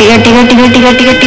கட்டி கட்டி கட்டி கட்டி கட்டி கட்டி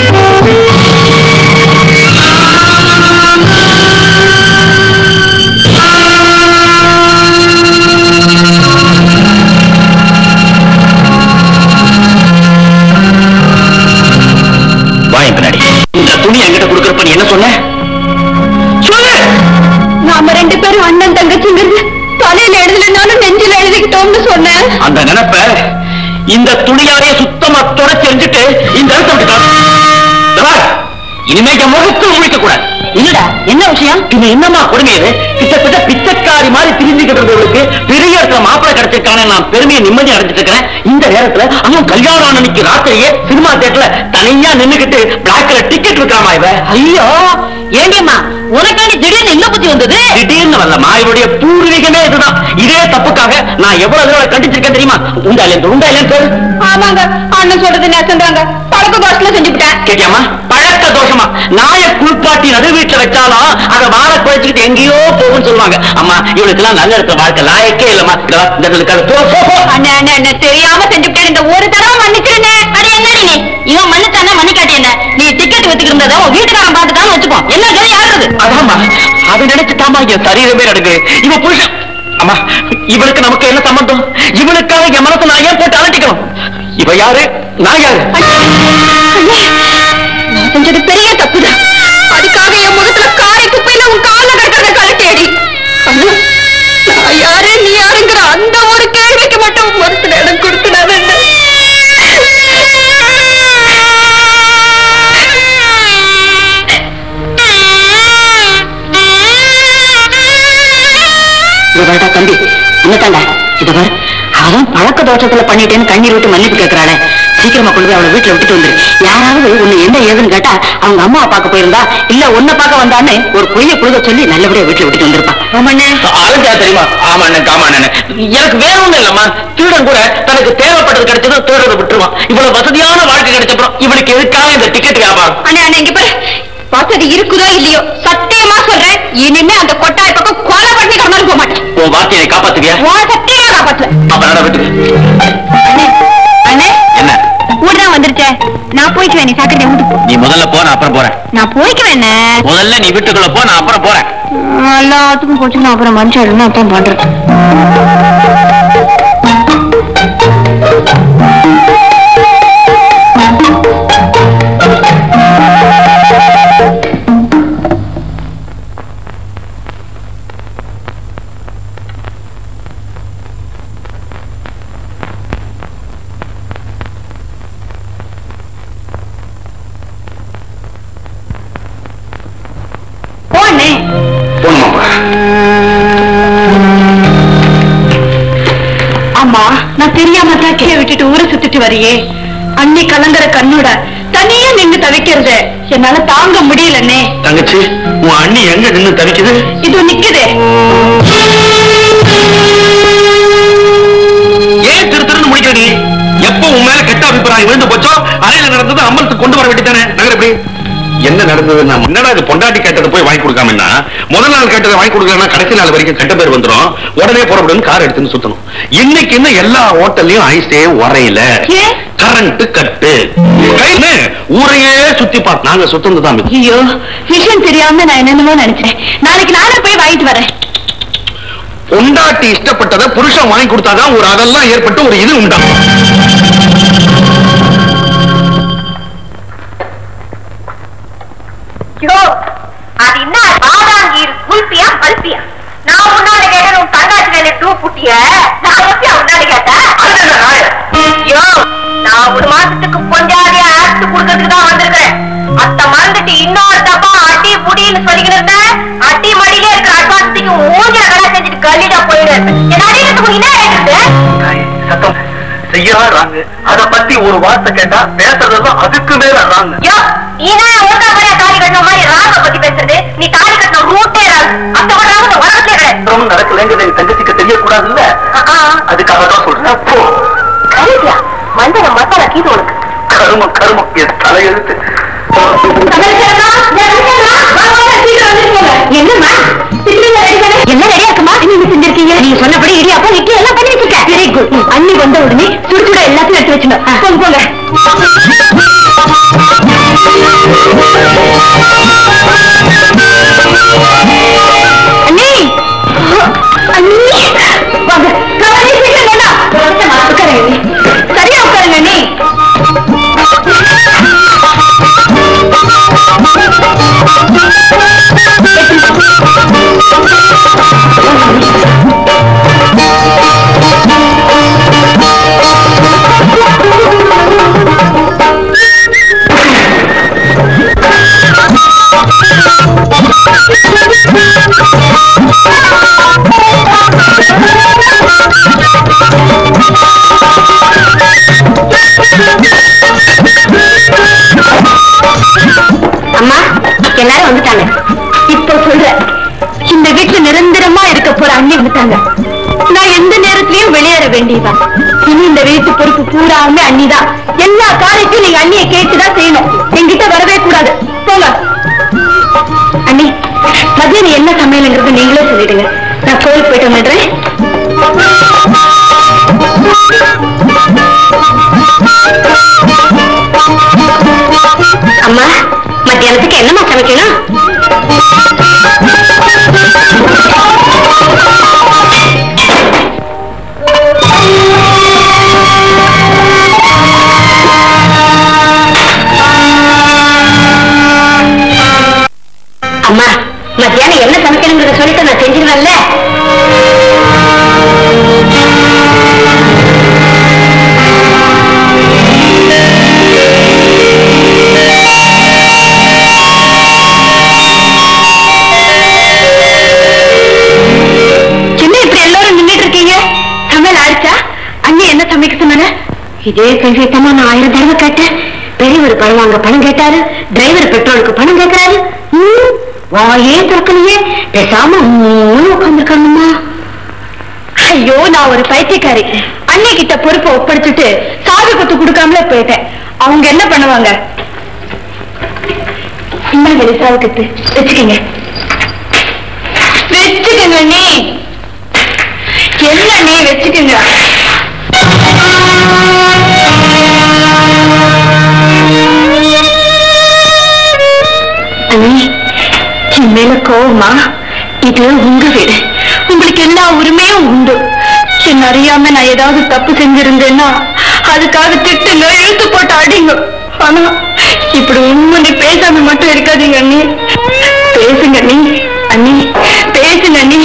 வாங்க பின்னாடி இந்த துணி என்கிட்ட கொடுக்கறப்ப நீ என்ன சொன்ன சொல்லு நாம ரெண்டு பேரும் அண்ணன் தங்கச்சிங்கிறது தலையில எழுதலைனாலும் நெஞ்சில எழுதிக்கிட்டோம்னு சொன்னேன் அந்த நினைப்ப இந்த துணியாலே சுத்தமா தொடச்சு எரிஞ்சிட்டு இந்த இடத்த விட்டுட்டான் இதோ பார், இனிமே என் முகத்தில் முழிக்க கூடாது இல்லடா என்ன விஷயம் இது என்னமா கொடுமையது கிட்டத்தட்ட பிச்சைக்காரி மாதிரி திரிஞ்சுக்கிட்டு இருந்தவளுக்கு பெரிய இடத்துல மாப்பிள்ளை கிடைச்சிருக்கானே நான் பெருமையை நிம்மதி அடைஞ்சிட்டு இருக்கிறேன் இந்த நேரத்துல அவன் கல்யாணம் அன்னைக்கு ராத்திரியே சினிமா தியேட்டர்ல தனியா நின்னுகிட்டு பிளாக்ல டிக்கெட் இருக்காமா இவ ஐயோ ஏண்டியம்மா உனக்காண்டி திடீர்னு என்ன புத்தி வந்தது திடீர்னு வரலமா இவருடைய பூர்வீகமே இதுதான் இதே தப்புக்காக நான் எவ்வளவு தடவை கண்டிச்சிருக்கேன் தெரியுமா உண்டா இல்லையா உண்டா இல்லையா சொல்லு ஆமாங்க அண்ணன் சொல்றது நெசந்தாங்க பழக்க தோஷத்துல செஞ்சுவிட்டேன் கேட்டியாமா பழக்க தோஷமா நாய குளிப்பாட்டி நடு வீட்டுல வச்சாலும் அதை வாழ குழைச்சுக்கிட்டு எங்கேயோ போகும்னு சொல்லுவாங்க அம்மா இவளுக்கு எல்லாம் நல்ல இடத்துல வாழ்க்கை லாயக்கே இல்லம்மா இதோ இந்த இடத்துல இருக்காது. போ போ, போ அண்ணே அண்ணே அண்ணே தெரியாம செஞ்சுவிட்டேன் இந்த ஒரு தடவை மன்னிச்சிருந்தே அட என்னடி நீ இவன் மன்னிச்சானே மன்னிக்காட்டி என்ன நீ டிக்கெட் வித்துக்கிட்டு இருந்ததை உன் வீட்டுக்காரன் பார்த்துட்டான்னு வச்சுப்போம் என்ன கதை யாருது அதாம்மா அதை நினைச்சுட்டாமா என் சரீரமே நடக்கு இவ புருஷன் அம்மா இவளுக்கு நமக்கு என்ன சம்பந்தம் இவளுக்காக என் மனசை நான் ஏன் போட்டு அலட்டிக்கணும் இவ யாரு நான் யாரு அண்ணே, நான் செஞ்சது பெரிய தப்புதான் அதுக்காக என் முகத்துல காரை குப்பையில உன் கால கட்டுறத கழட்டேடி அண்ணா நான் யாரு நீ யாருங்கிற அந்த ஒரு கேள்விக்கு மட்டும் மனசுல இடம் கொடுத்துடாத இவள்டா தம்பி என்னத்தாண்டா இத பாரு அவன் பழக்க தோஷத்துல பண்ணிட்டேன்னு கண்ணீர் விட்டு மன்னிப்பு கேட்கறாளே சீக்கிரமா கொண்டு போய் அவளை வீட்டுல விட்டுட்டு வந்துரு யாராவது உன்னை என்ன ஏதுன்னு கேட்டா அவங்க அம்மாவை பார்க்க போயிருந்தா இல்ல உன்னை பார்க்க வந்தான்னு ஒரு பொய்ய புழுக சொல்லி நல்லபடியா வீட்டுல விட்டுட்டு வந்திருப்பான் ஆமாண்ணே அழகா தெரியுமா ஆமாண்ணே ஆமாண்ணே எனக்கு வேற ஒண்ணும் இல்லம்மா திருடன் கூட தனக்கு தேவைப்பட்டது கிடைச்சதும் திருடரை விட்டுருவான் இவ்வளவு வசதியான வாழ்க்கை கிடைச்சப்பறம் இவனுக்கு எதுக்காக இந்த டிக்கெட் வியாபாரம் அண்ணே அண்ணே இங்க பாரு வசதி இருக்குதோ இல்லையோ சத்தியமா சொல்றேன் இனிமே அந்த கொட்டாய் பக்கம் கொலை பண்ணி கடந்தாலும் போக மாட்டேன் உன் வார்த்தையை காப்பாத்துவியா உன் சத்தியமா காப்பாத்துல அப்ப நட விட்டுக்கு அண்ணே அண்ணே என்ன ஊர்தான் வந்துருச்சே நான் போய்க்குவேன் நீ சாக்கிரதை வீட்டுக்கு போ நீ முதல்ல போ நான் அப்புறம் போறேன் நான் போய்க்குவேன் முதல்ல நீ வீட்டுக்குள்ள போ நான் அப்புறம் போறேன் எல்லாத்துக்கும் போச்சுன்னா அப்புறம் மனுஷன் என்ன அப்புறம் பண்றது போனே போணுமாப்பா அம்மா நான் தெரியாம தான் கீழே விட்டுட்டு ஊரை சுத்திட்டு வரியே அண்ணி கலங்குற கண்ணோட தனியா நின்னு தவிக்கிறத என்னால தாங்க முடியலண்ணே தங்கச்சி உன் அண்ணி எங்க நின்னு தவிக்குது இது நிக்குதே ஏன் திரு திருன்னு முடிக்கிற நீ எப்போ உன் மேல கெட்ட அபிப்பிராயம் விழுந்து போச்சோ அறையில நடந்தது அம்மனுக்கு கொண்டு வர வேண்டியதானே நகர் எப்படி என்ன நடந்தது என்னடா இது பொண்டாட்டி கேட்டதை போய் வாங்கி கொடுக்காமன்னா முதல் நாள் கேட்டதை வாங்கி கொடுக்கலன்னா கடைசி நாள் வரைக்கும் கெட்ட பேர் வந்துரும் உடனே புறப்படுன்னு கார் எடுத்துன்னு சுத்தணும் இன்னைக்கு இன்னும் எல்லா ஹோட்டல்லையும் ஐஸே உரையில ஏன்? கரண்ட் கட்டு கைன்னு ஊரையே சுத்தி பார்த்து நாங்க சுத்தம் தான் மிச்சம். ஐயோ விஷயம் தெரியாம நான் என்னென்னமோ நினைச்சேன் நாளைக்கு நானே போய் வாங்கிட்டு வரேன் பொண்டாட்டி இஷ்டப்பட்டதை புருஷன் வாங்கி கொடுத்தாதான் ஒரு அதெல்லாம் ஏற்பட்டு ஒரு இது உண்டாகும் யோ அது என்ன பாதாங்கீர் குல்பியா பல்பியா நான் முன்னாடி கேட்டேன் உன் தங்காச்சி வேலை டூ புட்டிய நான் எப்படி முன்னாடி கேட்டேன் யோ நான் ஒரு மாசத்துக்கு கொஞ்சாதிய அறுத்து கொடுக்கறதுக்கு தான் வந்திருக்கிறேன் அத்த மறந்துட்டு இன்னொரு தப்பா அடி புடின்னு சொல்லிக்கிட்டு இருந்தேன் அடி மடியிலே இருக்கிற அட்வான்ஸுக்கு மூஞ்சில கடை செஞ்சுட்டு கல்லிடா போயிடு என்ன அடிக்கிறதுக்கு என்ன ஆயிடுது சத்தம் செய்யறாங்க அத பத்தி ஒரு வார்த்தை கேட்டா பேசுறதும் அதுக்கு மேல ராங்க யோ நீனா ஒருத்தா முறையா தாலி கட்டின மாதிரி ராக பத்தி பேசுறது நீ தாலி கட்டின ரூட்டே ராகு அத்த கூட ராக உலகத்திலே கிடையாது நடக்கலங்கிறது என் தங்கச்சிக்கு தெரியக்கூடாதுல்ல அதுக்காக தான் சொல்றேன் போ கரெக்டா மஞ்சள் மசாலா கீது உனக்கு கருமம் கருமம் என் தலையெழுத்து என்னம்மா திட்டுறீங்க எல்லாம் ரெடியா இருக்குமா நீங்க செஞ்சிருக்கீங்க நீங்க சொன்னபடி இடியாப்பம் இட்லி எல்லாம் பண்ணி வச்சிருக்கேன் வெரி குட் அண்ணி வந்த உடனே சுடு சுட எல்லாத்தையும் எடுத்து வச்சுங்க போங்க போங்க அண்ணி அண்ணி வாங்க கவலை சீக்கிரம் வேண்டாம் உட்காருங்க அண்ணி சரியா உட்காருங்க அண்ணி அம்மா எல்லாரும் வந்துட்டாங்க இப்போ சொல்றேன் இந்த வீட்டுல நிரந்தரமா இருக்க போற அண்ணி வந்துட்டாங்க நான் எந்த நேரத்திலயும் வெளியேற வேண்டியதா இனி இந்த வீட்டு பொறுப்பு பூராமே அண்ணிதான் எல்லா காரியத்தையும் நீங்க அண்ணியை கேட்டுதான் செய்யணும் என்கிட்ட வரவே கூடாது போங்க அண்ணி மதியம் என்ன சமையலுங்கிறது நீங்களே சொல்லிடுங்க நான் கோயிலுக்கு போயிட்டு வந்துடுறேன் அம்மா மத்தியானத்துக்கு என்னம்மா சமைக்கணும் அம்மா மத்தியானம் என்ன சமைக்கணுங்கிறத சொல்லிட்டு நான் செஞ்சிருவேன்ல என்ன இப்படி எல்லாரும் நின்னுட்டு இருக்கீங்க சமையல் ஆயிடுச்சா அண்ணி என்ன சமைக்க சொன்னாங்க இதே கேள்வியத்தமா நான் ஆயிரம் தடவை கேட்டேன் பெரியவர் பணம் வாங்க பணம் கேட்டாரு டிரைவர் பெட்ரோலுக்கு பணம் கேட்கிறாரு ம், வாயே திறக்கலையே பேசாம உட்காந்துருக்காங்கம்மா ஐயோ நான் ஒரு பைத்தியக்காரி அண்ணி கிட்ட பொறுப்பை ஒப்படைச்சிட்டு சாவி கொத்து கொடுக்காமலே போயிட்டேன் அவங்க என்ன பண்ணுவாங்க இந்தாங்க இந்த சாவி கத்து வச்சுக்கோங்க வச்சுக்கோங்க நீ என்ன நீ வச்சுக்கோங்க அண்ணி என் மேல கோவமா இது உங்க வீடு உங்களுக்கு எல்லா உரிமையும் உண்டு என்ன அறியாம நான் ஏதாவது தப்பு செஞ்சிருந்தேன்னா அதுக்காக திட்டுங்க இழுத்து போட்டு அடிங்க ஆனா இப்படி உண்மை பேசாம மட்டும் இருக்காதீங்க அண்ணி பேசுங்க அண்ணி அண்ணி பேசுங்க அண்ணி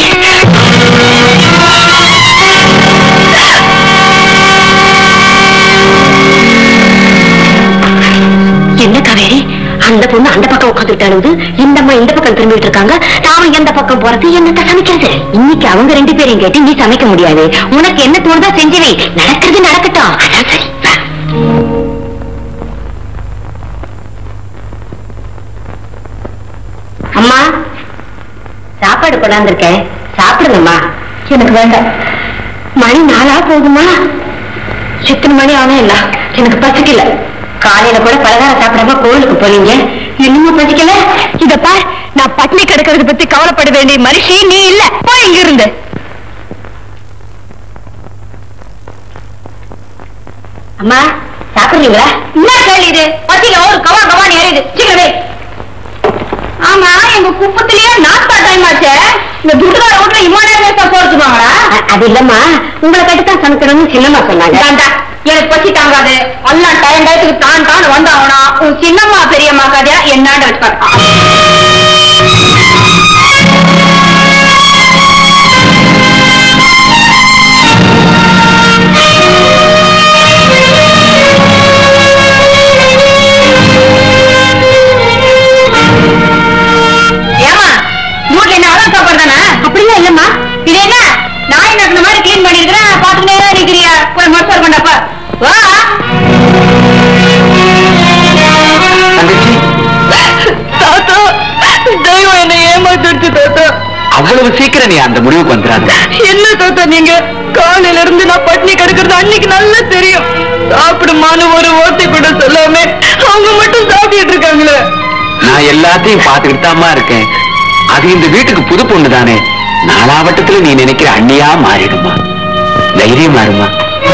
என்ன காவேரி அந்த பொண்ணு அந்த பக்கம் உட்காந்துட்டாளுது இந்த அம்மா இந்த பக்கம் திரும்பிட்டு இருக்காங்க நாம எந்த பக்கம் போறது என்னத்த சமைக்கிறது இன்னைக்கு அவங்க ரெண்டு பேரையும் கேட்டு நீ சமைக்க முடியாது உனக்கு என்ன தோணுதா செஞ்சுவை நடக்கிறது நடக்கட்டும் அதான் சரி வா. அம்மா சாப்பாடு கொண்டாந்துருக்கேன் சாப்பிடுங்கம்மா எனக்கு வேண்டாம் மணி நாளா போகுமா எத்தனை மணி ஆனா இல்ல எனக்கு பசிக்கல காலையில கூட பலகாரம் சாப்பிடாம கோயிலுக்கு போனீங்க இன்னும் பசிக்கல இத பார் நான் பட்னி கிடக்கிறத பத்தி கவலைப்பட வேண்டிய மனுஷி நீ இல்ல போ இங்க இருந்து அம்மா சாப்பிடுறீங்களா என்ன கேள்வி இது பசியில ஒரு கவா கவான்னு ஏறிது சீக்கிரமே ஆமா எங்க குப்பத்திலேயே நாத்தா டைம் ஆச்சே இந்த துட்டுக்கார வீட்டுல இம்மா நேரம் போறதுவாங்களா அது இல்லம்மா உங்களை கட்டுத்தான் சமைக்கணும்னு சின்னம்மா சொன்னாங்க எனக்கு பசி தாங்காது எல்லாம் டைம் டயத்துக்கு தான் தான் வந்தாவனா உன் சின்னம்மா பெரியம்மா கதையா என்னான்னு வச்சுக்கா ஏமா வீட்ல என்ன அதான் சாப்பாடு தானே அப்படிலாம் இல்லம்மா இது என்ன நாய் நக்கின மாதிரி கிளீன் பண்ணிருக்கிறேன் பாத்துக்கிட்டே இருக்கிறியா போய் மருத்துவர் பண்ணப்பா வா தங்கச்சி தாத்தா தெய்வம் என்ன ஏமாத்திடுச்சு தாத்தா அவ்வளவு சீக்கிரம் நீ அந்த முடிவுக்கு வந்துடாத என்ன தாத்தா நீங்க காலையில இருந்து நான் பட்னி கிடக்குறது அன்னைக்கு நல்லா தெரியும் சாப்பிடுமான்னு ஒரு ஓட்டை கூட சொல்லாம அவங்க மட்டும் சாப்பிட்டுட்டு இருக்காங்களே நான் எல்லாத்தையும் பார்த்துக்கிட்டு தாம்மா இருக்கேன் அது இந்த வீட்டுக்கு புது பொண்ணு தானே நாலாவட்டத்துல நீ நினைக்கிற அண்ணியா மாறிடுமா தைரியம் மாறுமா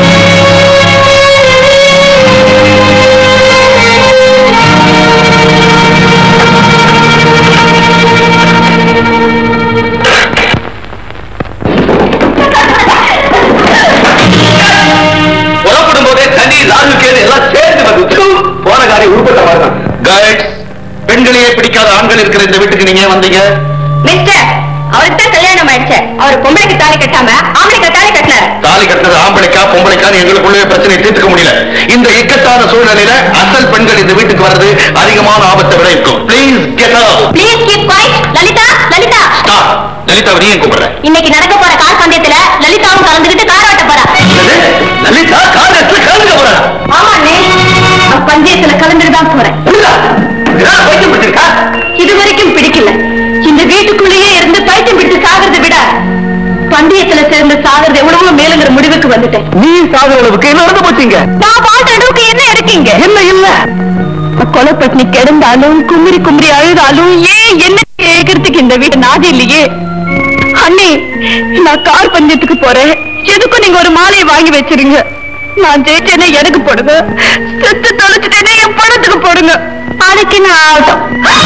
புறப்படும் போதே தண்ணி லாகு கேடு எல்லாம் சேர்ந்து வந்து போன காரியம் உருப்பட்ட மாதிரி கைட்ஸ் பெண்களையே பிடிக்காத ஆண்கள் இருக்கிற இந்த வீட்டுக்கு நீங்க ஏன் வந்தீங்க மிஸ்டர் அவருக்கு தான் கல்யாணம் ஆயிடுச்சு அவர் பொம்பளைக்கு தாலி கட்டாம ஆம்பளைக்கு தாலி கட்டினாரு தாலி கட்டினது ஆம்பளைக்கா பொம்பளைக்கான்னு எங்களுக்குள்ளே பிரச்சனை தீர்த்துக்க முடியல இந்த இக்கட்டான சூழ்நிலையில அசல் பெண்கள் இந்த வீட்டுக்கு வர்றது அதிகமான ஆபத்தை விட இருக்கும் please get please keep quiet Lalitha Lalitha stop Lalitha நீ ஏன் கூப்பிடுற இன்னைக்கு நடக்க போற கார் பந்தயத்துல லலிதாவும் கலந்துகிட்டு கார் ஓட்ட போறா என்னது? லலிதா கார் எடுத்து கலந்துக்க போறா ஆமா அண்ணே நான் பந்தயத்துல கலந்துட்டு தான் போறேன் புரியுதா? இதெல்லாம் பைத்தியம் பிடிச்சிருக்கா இது வரைக்கும் பிடிக்கல இந்த வீட்டுக்குள்ளேயே இருந்து பைத்தியம் பிடிச்சு சாகிறதை விட பந்தயத்துல சேர்ந்து சாகிறது எவ்வளவோ மேலுங்கிற முடிவுக்கு வந்துட்டேன் நீ சாகுற அளவுக்கு என்ன நடந்து போச்சீங்க நான் வாழ்ற அளவுக்கு என்ன இருக்கீங்க என்ன இல்ல கொலைப்பட்டினி கிடந்தாலும் கும்மிரி கும்மிரி அழுதாலும் ஏன் என்ன கேட்கறதுக்கு இந்த வீடு நாதி இல்லையே அண்ணி நான் கார் பந்தயத்துக்கு போறேன் எதுக்கும் நீங்க ஒரு மாலையை வாங்கி வச்சிருங்க நான் ஜெயிச்சேனே எனக்கு போடுங்க செத்து தொலைச்சிட்டேனே என் பணத்துக்கு போடுங்க அதுக்கு நான் ஆகட்டும்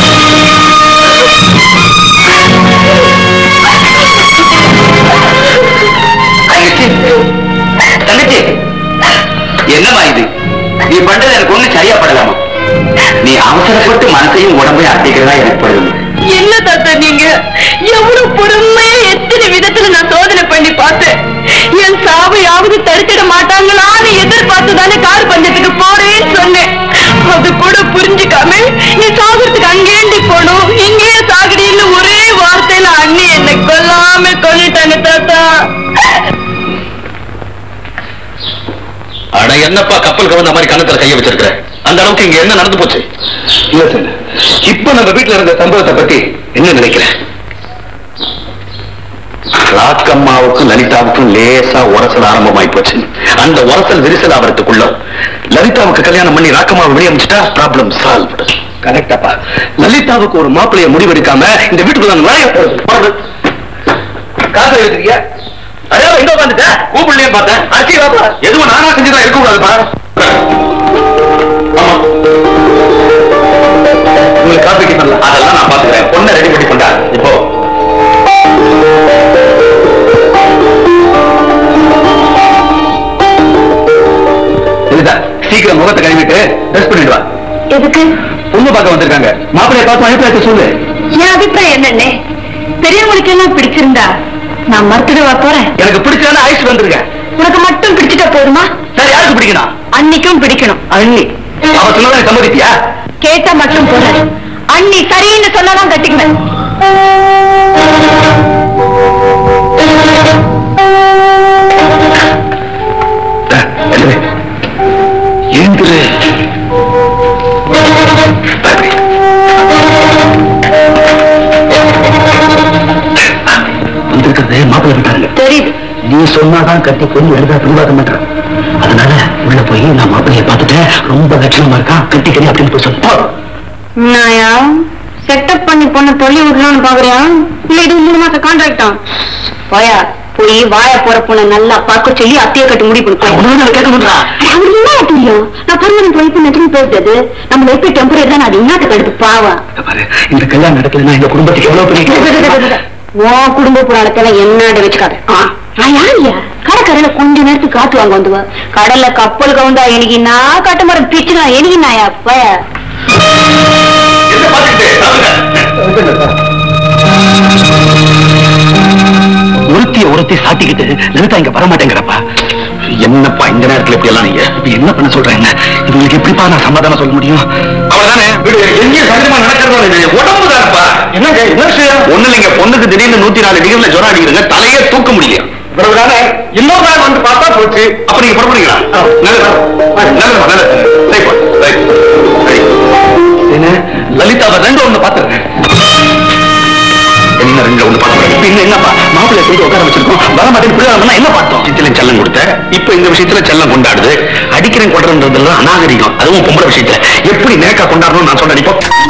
தங்கச்சி தங்கச்சி என்னம்மா இது நீ பண்றது எனக்கு ஒண்ணு சரியா படலாமா நீ அவசரப்பட்டு மனசையும் உடம்பையும் அட்டிக்கிறதா எனக்கு படுது என்ன தாத்தா நீங்க எவ்வளவு பொறுமையா எத்தனை விதத்துல நான் சோதனை பண்ணி பார்த்தேன் என் சாவையாவது தடுத்திட மாட்டாங்களான்னு எதிர்பார்த்து தானே கார் பஞ்சத்துக்கு போறேன்னு சொன்னேன் அது கூட புரிஞ்சுக்காம நீ சாகிறதுக்கு அங்கேண்டி போகணும் இங்கேயே சாகடின்னு ஒரே வார்த்தையில அண்ணி என்னை கொல்லாம கொல்லிட்டாங்க தாத்தா அட என்னப்பா கப்பல் கவர்ந்த மாதிரி கணத்துல கைய வச்சிருக்கிற அந்த அளவுக்கு இங்க என்ன நடந்து போச்சு இல்ல சார் இப்ப நம்ம வீட்டுல இருந்த சம்பவத்தை பத்தி என்ன நினைக்கிற ராக்கம்மாவுக்கும் லலிதாவுக்கும் லேசா உரசல் ஆரம்பமாயி போச்சு அந்த உரசல் விரிசல் ஆவறதுக்குள்ள லலிதாவுக்கு கல்யாணம் பண்ணி ராக்கம்மாவை வெளியே அமைச்சிட்டா ப்ராப்ளம் சால்வ் கரெக்டாப்பா லலிதாவுக்கு ஒரு மாப்பிளைய முடிவெடுக்காம இந்த வீட்டுக்குள்ள நுழைய போறது காசை எழுதுறியா அதாவது எங்க உட்காந்துட்ட கூப்பிடலையே பார்த்தேன் அச்சி வாப்பா எதுவும் நானா செஞ்சுதான் இருக்க கூடாதுப்பா ஆமா உங்களுக்கு காப்பி பண்ணல அதெல்லாம் நான் பாத்துக்கிறேன் பொண்ணை ரெடி பண்ணி கொண்டா இப்போ இதுதான் சீக்கிரம் முகத்தை கழுவிட்டு ட்ரெஸ் பண்ணிட்டு வா எதுக்கு பொண்ணு பார்க்க வந்திருக்காங்க மாப்பிளைய பார்த்து அனுப்பி சொல்லு என் அபிப்பிராயம் என்னண்ணே பெரியவங்களுக்கு எல்லாம் பிடிச்சிருந்தா நான் மறுத்துடுவா போறேன் எனக்கு பிடிச்சதான ஐஸ் வந்துருங்க உனக்கு மட்டும் பிடிச்சிட்டா போதுமா சரி யாருக்கு பிடிக்கணும் அன்னிக்கும் பிடிக்கணும் அண்ணி அவ சொன்னதை சம்மதித்தியா கேட்டா மட்டும் போற அண்ணி சரின்னு சொன்னாதான் கட்டிக்குவேன் எழுது எழுந்துரு பயப்படி. வந்திருக்கிறது மாப்பிள்ளை விட்டாருங்க தெரியுது நீ சொன்னாதான் கட்டி பொண்ணு எழுத பின்வாக்க மாட்டான் அதனால உள்ள போய் நான் மாப்பிள்ளைய பார்த்துட்டேன் ரொம்ப லட்சணமா இருக்கான் கட்டிக்கறி அப்படின்னு போய் சொல்லு நாயா செட்டப் பண்ணி பொண்ணு தொல்லி விடலாம்னு பாக்குறியா இல்ல இது மூணு மாசம் கான்ட்ராக்டா போயா போய் வாய போற பொண்ணை நல்லா பார்க்க சொல்லி அத்தைய கட்டி முடி கொடுப்பேன் ஒண்ணு கேட்க முடியா அவர் என்ன தெரியும் நான் பர்மனன்ட் வைப்பு நெட்டுன்னு போயிட்டது நம்ம வைப்பு டெம்பரரி தான் அது இன்னாட்டுக்கு அடுத்து பாவா பாரு இந்த கல்யாணம் நடக்கலன்னா இந்த குடும்பத்துக்கு எவ்வளவு பெரிய உன் குடும்ப புராணத்துல என்ன வச்சுக்காத நான் யாரியா கடற்கரையில கொஞ்ச நேரத்துக்கு காத்து வாங்க வந்துவ கடல்ல கப்பல் கவுந்தா எனக்கு நான் கட்ட மரம் பிச்சுனா எனக்கு நாயா அப்ப என்ன பாத்துக்கிட்டு ஒருத்திய ஒருத்தி சாட்டிக்கிட்டு லலிதா இங்க வரமாட்டேங்கிறப்பா என்னப்பா இந்த நேரத்துல இப்படி எல்லாம் நீங்க இப்ப என்ன பண்ண சொல்றேன் என்ன இவங்களுக்கு எப்படிப்பா நான் சமாதானம் சொல்ல முடியும் அவ்வளவுதானே எங்கேயும் சகஜமா நடக்கிறது உடம்பு தானப்பா என்னங்க என்ன விஷயம் ஒண்ணு இல்லைங்க பொண்ணுக்கு திடீர்னு நூத்தி நாலு டிகிரில ஜுரம் அடிக்கிறதுங்க தலையே தூக்க முடியல பிறகுதானே இன்னொரு நாள் வந்து பார்த்தா போச்சு அப்ப நீங்க புறப்படுறீங்களா நல்லது நல்லது நல்லது ரைட் ரைட் ரைட் என்ன லலிதாவை ரெண்டு ஒண்ணு பாத்துறேன் என்ன ரெண்டு ஒண்ணு பார்த்தோம் பின்ன என்னப்பா மாப்பிள்ளை கொண்டு உட்கார வச்சிருக்கோம் வர மாட்டேன் பிள்ளை என்ன பார்த்தோம் சித்தில செல்லம் கொடுத்த இப்ப இந்த விஷயத்துல செல்லம் கொண்டாடுது அடிக்கிறேன் கொண்டுறதுலாம் அநாகரிகம் அதுவும் பொம்பளை விஷயத்துல எப்படி நேக்கா கொண்டாடணும்னு நான் சொன்னேன் இப்போ